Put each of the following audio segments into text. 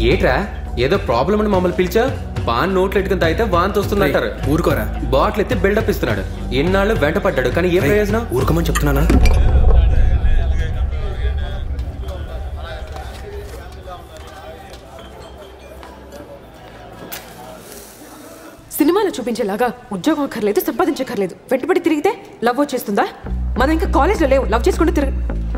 ఏట్రా ఏదో ప్రాబ్లం అని మమ్మల్ని పిలిచా పాన్ నోట్లు ఎట్టుకుని తాగితే వాంతి వస్తుందంటారు ఊరుకోరా బాటిల్ ఎత్తి బిల్డప్ ఇస్తున్నాడు ఎన్నాళ్ళు వెంట పడ్డాడు కానీ ఏ ప్రయోజనం ఊరుకోమని చెప్తున్నానా సినిమాలో చూపించేలాగా ఉద్యోగం అక్కర్లేదు సంపాదించక్కర్లేదు వెంటబడి తిరిగితే లవ్ వచ్చేస్తుందా మనం ఇంకా కాలేజ్లో లేవు లవ్ చేసుకుంటూ తిరగ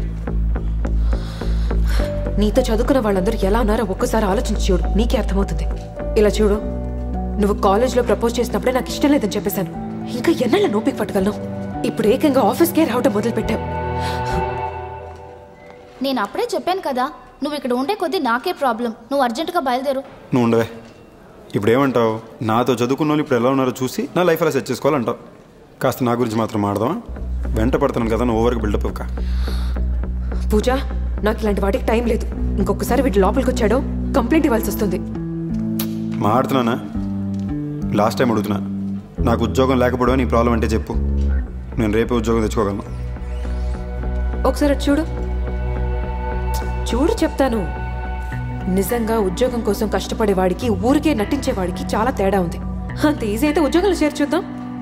నీతో చదువుకున్న వాళ్ళందరూ ఎలా ఉన్నారో ఒక్కసారి ఆలోచించి చూడు నీకే అర్థమవుతుంది ఇలా చూడు నువ్వు కాలేజ్లో ప్రపోజ్ చేసినప్పుడే నాకు ఇష్టం లేదని చెప్పేశాను ఇంకా ఎన్నెళ్ళ నోపిక పట్టగలను ఇప్పుడు ఏకంగా ఆఫీస్కే రావటం మొదలు పెట్టావు నేను అప్పుడే చెప్పాను కదా నువ్వు ఇక్కడ ఉండే కొద్దీ నాకే ప్రాబ్లం నువ్వు అర్జెంటుగా బయలుదేరు నువ్వు ఉండవే ఇప్పుడు ఏమంటావు నాతో చదువుకున్న వాళ్ళు ఇప్పుడు ఎలా ఉన్నారో చూసి నా లైఫ్ అలా సెట్ చేసుకోవాలంటావు కాస్త నా గురించి మాత్రం మాడదామా వెంట పడుతున్నాను కదా నువ్వు ఓవర్కి బిల్డప్ ఇవ్వక పూజ నాకు ఇలాంటి వాటికి టైం లేదు ఇంకొకసారి వీటి లోపలికి వచ్చాడో కంప్లైంట్ ఇవ్వాల్సి వస్తుంది మాడుతున్నానా లాస్ట్ టైం అడుగుతున్నా నాకు ఉద్యోగం లేకపోవడం నీ ప్రాబ్లం అంటే చెప్పు నేను రేపే ఉద్యోగం తెచ్చుకోగలను ఒకసారి అటు చూడు చూడు చెప్తాను నిజంగా ఉద్యోగం కోసం కష్టపడేవాడికి ఊరికే నటించేవాడికి చాలా తేడా ఉంది అంత ఈజీ అయితే ఉద్యోగంలో చేర్చుద్దాం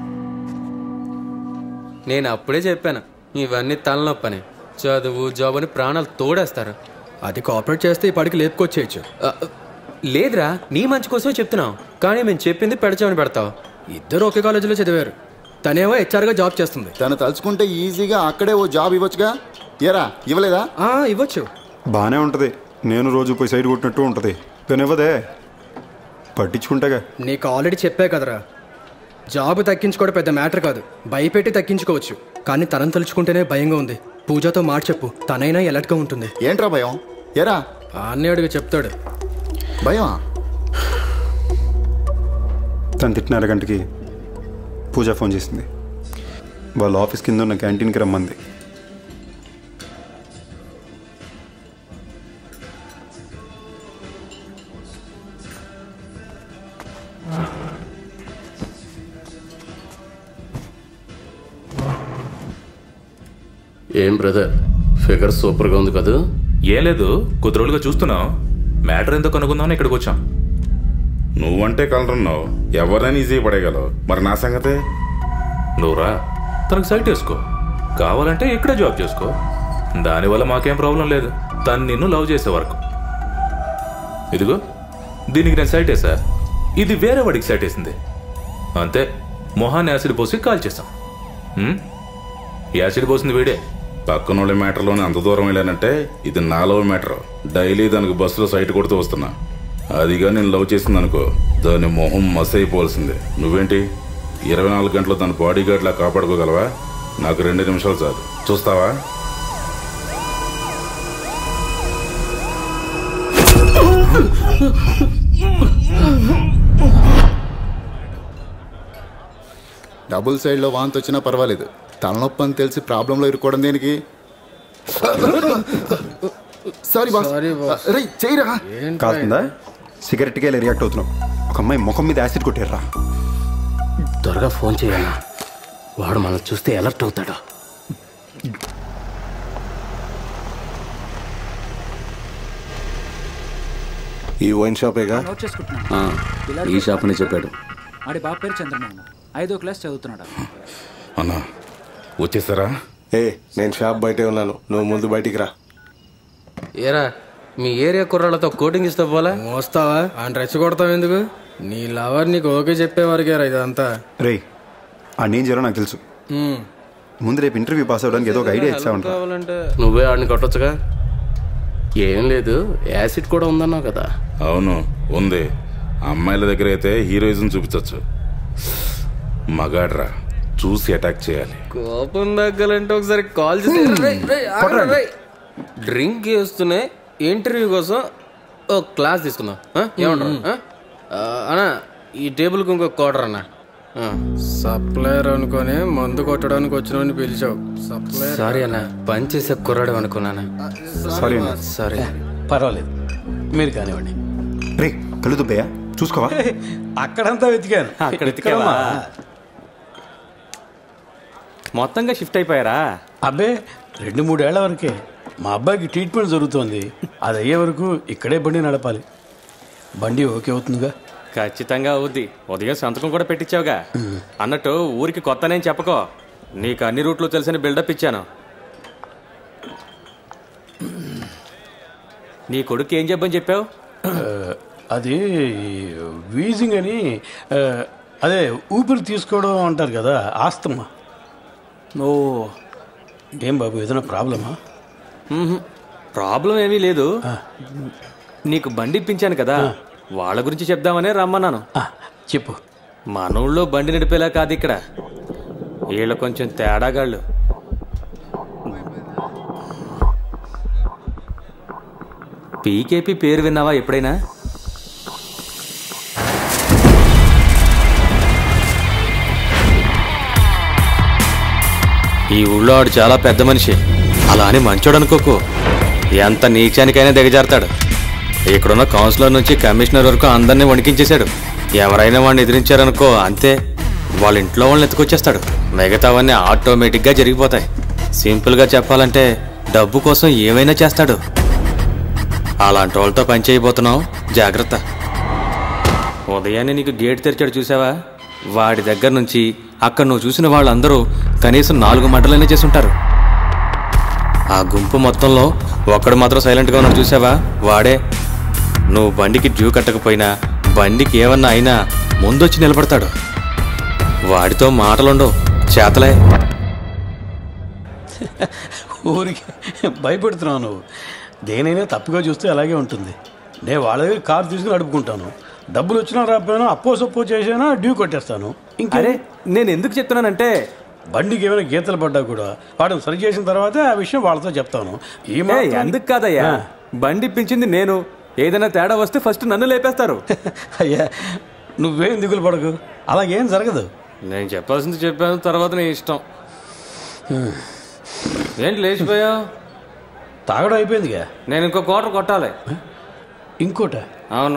నేను అప్పుడే చెప్పాను ఇవన్నీ తలనొప్పని చదువు జాబ్ అని ప్రాణాలు తోడేస్తారు అది కోఆపరేట్ చేస్తే ఈ పాడికి లేపుకొచ్చేయచ్చు ఆ, లేదురా నీ మంచి కోసమే చెప్తున్నావు కానీ మేము చెప్పింది పెడచామని పెడతావు ఇద్దరు ఒకే కాలేజీలో చదివారు తనేమో హెచ్ఆర్గా జాబ్ చేస్తుంది తను తలుచుకుంటే ఈజీగా అక్కడే ఓ జాబ్ ఇవ్వచ్చుగా ఏరా ఇవ్వలేదా ఆ, ఇవ్వచ్చు బాగానే ఉంటుంది నేను రోజు పోయి సైడ్ కొట్టినట్టు ఉంటుంది కానీ ఇవ్వదే పట్టించుకుంటాగా నీకు ఆల్రెడీ చెప్పే కదరా జాబ్ తగ్గించుకోవడం పెద్ద మ్యాటర్ కాదు భయపెట్టి తగ్గించుకోవచ్చు కానీ తనని తలుచుకుంటేనే భయంగా ఉంది పూజతో మాట చెప్పు తనైనా ఎలర్ట్గా ఉంటుంది ఏంట్రా భయం ఏరా అన్నీ అడుగు చెప్తాడు భయమా తను తిట్టిన అరగంటకి పూజ ఫోన్ చేసింది వాళ్ళ ఆఫీస్ కింద ఉన్న క్యాంటీన్కి రమ్మంది ఏం బ్రదర్ ఫిగర్ సూపర్గా ఉంది కదా ఏం లేదు కొద్ది రోజులుగా చూస్తున్నావు మ్యాటర్ ఎందుకు కనుక్కుందామని ఇక్కడికి వచ్చాం నువ్వంటే కలరున్నావు ఎవరైనా ఈజీ పడేయగలవు మరి నా సంగతే నువ్వురా తనకు సైట్ వేసుకో కావాలంటే ఇక్కడే జాబ్ చేసుకో దానివల్ల మాకేం ప్రాబ్లం లేదు తను నిన్ను లవ్ చేసే వరకు ఇదిగో దీనికి నేను సైట్ వేసా ఇది వేరే వాడికి సైట్ వేసింది అంతే మొహాన్ని యాసిడ్ పోసి కాల్ చేసాం ఉమ్? యాసిడ్ పోసింది వీడే పక్కనోళ్ళ మ్యాటర్లోనే అంత దూరం వెళ్ళానంటే ఇది నా లవ్ మ్యాటర్ డైలీ దానికి బస్సులో సైట్ కొడుతూ వస్తున్నా అదిగా నేను లవ్ చేసింది అనుకో దాని మొహం మస్ అయిపోవాల్సిందే నువ్వేంటి ఇరవై నాలుగు గంటలు దాని బాడీ గార్డ్లా కాపాడుకోగలవా నాకు రెండు నిమిషాలు చాలు చూస్తావా డబుల్ సైడ్లో వాంతి వచ్చినా పర్వాలేదు తలనొప్పి అని తెలిసి ప్రాబ్లంలో ఇరుక్కోవడం దేనికి సారీ బాస్ రే చేయరా కాస్తుందా సిగరెట్కి వెళ్ళి రియాక్ట్ అవుతున్నావు ఒక అమ్మాయి ముఖం మీద యాసిడ్ కొట్టారా త్వరగా ఫోన్ చేయాలా వాడు మనం చూస్తే అలర్ట్ అవుతాడు ఈ వైన్ షాపేగా నోట్ చేసుకుంటున్నా ఆ, ఈ షాప్ అని చెప్పాడు ఆడి బాబు పేరు చంద్రమోహన్ ఐదో క్లాస్ చదువుతున్నాడు అన్నా వచ్చేసారా ఏ నేను షాప్ బయటే ఉన్నాను నువ్వు ముందు బయటికి రా ఏరా మీ ఏరియా కుర్రాళ్ళతో కోటింగ్ ఇస్తే పోలే మోస్తావా ఆయన రెచ్చగొడతావు ఎందుకు నీ లవర్ నీకు ఓకే చెప్పేవారికేరా ఇదంతా రే ఆ నేను చేయాలో నాకు తెలుసు ఉమ్. ముందు రేపు ఇంటర్వ్యూ పాస్ అవ్వడానికి ఏదో ఒక ఐడియా ఇచ్చావంట కావాలంటే నువ్వే ఆడిని కొట్టొచ్చుగా ఏం లేదు యాసిడ్ కూడా ఉందన్నావు కదా అవును ఉంది అమ్మాయిల దగ్గర అయితే హీరోయిజం చూపించవచ్చు మగాడ్రా చూసి అటాక్ చేయాలి కోపం తగ్గాలంటే ఒకసారి కాల్ చేసి రేయ్, రేయ్, ఆగరా, రేయ్. డ్రింక్ చేస్తూనే ఇంటర్వ్యూ కోసం ఓ క్లాస్ తీసుకుందాం ఆ? ఏమంటారు ఆ? ఆ, అన్నా ఈ టేబుల్కి ఇంకో క్వార్టర్ అన్న ఆ. సప్లయర్ అనుకొని మందు కొట్టడానికి వచ్చిన పిలిచావు సప్లయర్ సారీ అన్న పని చేసే కుర్రాడు అనుకున్నాను సారీ అన్న సారీ పర్వాలేదు మీరు కానివ్వండి రే కళ్ళు దుబ్బయ్యా చూసుకోవా అక్కడంతా వెతికాను అక్కడ వెతికావా? మొత్తంగా షిఫ్ట్ అయిపోయారా అబ్బే రెండు మూడేళ్ల వరకే మా అబ్బాయికి ట్రీట్మెంట్ జరుగుతోంది అది అయ్యే వరకు ఇక్కడే బండి నడపాలి బండి ఓకే అవుతుందిగా ఖచ్చితంగా అవుద్ది ఉదయం సంతకం కూడా పెట్టించావుగా అన్నట్టు ఊరికి కొత్తనేం చెప్పకో నీకు అన్ని రూట్లు తెలిసిన బిల్డప్ ఇచ్చాను నీ కొడుకు ఏం చెప్పని చెప్పావు ఆ, అది వీజింగ్ అని ఆ, అదే ఊపిరి తీసుకోవడం అంటారు కదా ఆస్తమా ఓ ఏం బాబు ఏదైనా ప్రాబ్లమా ప్రాబ్లం ఏమీ లేదు నీకు బండి ఇప్పించాను కదా వాళ్ళ గురించి చెప్దామనే రమ్మన్నాను చెప్పు మన ఊళ్ళో బండి నడిపేలా కాదు ఇక్కడ వీళ్ళు కొంచెం తేడాగాళ్ళు పీకేపీ పేరు విన్నావా ఎప్పుడైనా ఈ ఊళ్ళో ఆడు చాలా పెద్ద మనిషి అలా అని మంచోడు అనుకోకు ఎంత నీచానికైనా దిగజారుతాడు ఇక్కడున్న కౌన్సిలర్ నుంచి కమిషనర్ వరకు అందరినీ వణికించేశాడు ఎవరైనా వాడిని ఎదిరించారనుకో అంతే వాళ్ళ ఇంట్లో వాళ్ళని ఎత్తుకొచ్చేస్తాడు మిగతావన్నీ ఆటోమేటిక్గా జరిగిపోతాయి సింపుల్గా చెప్పాలంటే డబ్బు కోసం ఏమైనా చేస్తాడు అలాంటి వాళ్ళతో పని చేయబోతున్నావు జాగ్రత్త ఉదయాన్నే నీకు గేట్ తెరిచాడు చూసావా వాడి దగ్గర నుంచి అక్కడ నువ్వు చూసిన వాళ్ళందరూ కనీసం నాలుగు మంటలైనా చేసుంటారు ఆ గుంపు మొత్తంలో ఒక్కడు మాత్రం సైలెంట్గా ఉన్నాడు చూసావా వాడే నువ్వు బండికి డ్యూ కట్టకపోయినా బండికి ఏమన్నా అయినా ముందొచ్చి నిలబడతాడు వాడితో మాటలుండవు చేతలే ఊరికి భయపెడుతున్నావు నువ్వు దేనైనా తప్పుగా చూస్తే అలాగే ఉంటుంది నేను వాళ్ళ దగ్గర కారు తీసుకుని నడుపుకుంటాను డబ్బులు వచ్చినా రాకపోయినా అప్పో సప్పో చేసినా డ్యూ కొట్టేస్తాను ఇంకా అరే నేను ఎందుకు చెప్తున్నానంటే బండికి ఏమైనా గీతలు పడ్డా కూడా వాటిని సరి చేసిన తర్వాతే ఆ విషయం వాళ్ళతో చెప్తాను ఈ ఏ, మాత్రం- ఎందుకు కాదయ్యా ఆ. బండి ఇప్పించింది నేను ఏదైనా తేడా వస్తే ఫస్ట్ నన్ను లేపేస్తారు అయ్యా నువ్వేం దిగులు పడకు అలాగేం జరగదు నేను చెప్పాల్సింది చెప్పాను తర్వాత నీ ఇష్టం ఏంటి లేచిపోయావు తాగడం అయిపోయిందిగా నేను ఇంకో క్వార్టర్ కొట్టాలి ఇంకోట అవును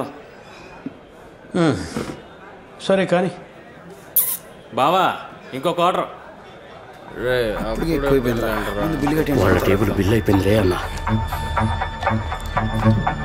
సరే కానీ బావా ఇంకో క్వార్టర్ రే అప్పటికే ఎక్కువైపోయిందిరా. వాళ్ళ టేబుల్ బిల్ అయిపోయింది రే అన్న